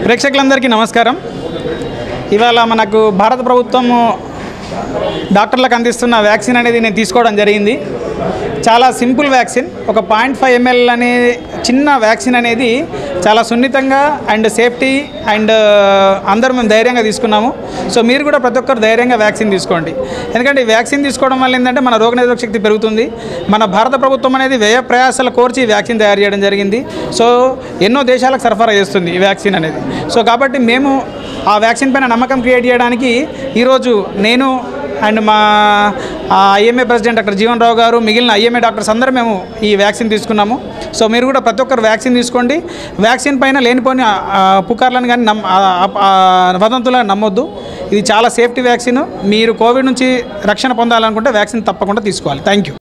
ప్రేక్షకులందరికీ నమస్కారం ఇవాళ మనకు భారత ప్రభుత్వం డాక్టర్లకు అందిస్తున్న వ్యాక్సిన్ అనేది నేను తీసుకోవడం జరిగింది చాలా సింపుల్ వ్యాక్సిన్ ఒక పాయింట్ ఫైవ్ ఎంఎల్ అనే చిన్న వ్యాక్సిన్ అనేది చాలా సున్నితంగా అండ్ సేఫ్టీ అండ్ అందరూ మేము ధైర్యంగా తీసుకున్నాము సో మీరు కూడా ప్రతి ఒక్కరు ధైర్యంగా వ్యాక్సిన్ తీసుకోండి ఎందుకంటే ఈ వ్యాక్సిన్ తీసుకోవడం వల్ల ఏంటంటే మన రోగనిరోధక శక్తి పెరుగుతుంది మన భారత ప్రభుత్వం అనేది వ్యయ ప్రయాసాల కోర్చి ఈ వ్యాక్సిన్ తయారు చేయడం జరిగింది సో ఎన్నో దేశాలకు సరఫరా చేస్తుంది ఈ వ్యాక్సిన్ అనేది సో కాబట్టి మేము ఆ వ్యాక్సిన్ పైన నమ్మకం క్రియేట్ చేయడానికి ఈరోజు నేను అండ్ మా IMA president doctor Jeevan Rao గారు మిగిలిన ఐఎంఏ డాక్టర్స్ అందరూ మేము ఈ వ్యాక్సిన్ తీసుకున్నాము సో మీరు కూడా ప్రతి ఒక్కరు వ్యాక్సిన్ తీసుకోండి వ్యాక్సిన్ పైన లేనిపోని ఆ, ఆ, పుకార్లను కానీ నమ్ ఆ, ఆ, వదంతులను నమ్మొద్దు ఇది చాలా సేఫ్టీ వ్యాక్సిన్ మీరు కోవిడ్ నుంచి రక్షణ పొందాలనుకుంటే వ్యాక్సిన్ తప్పకుండా తీసుకోవాలి థ్యాంక్ యూ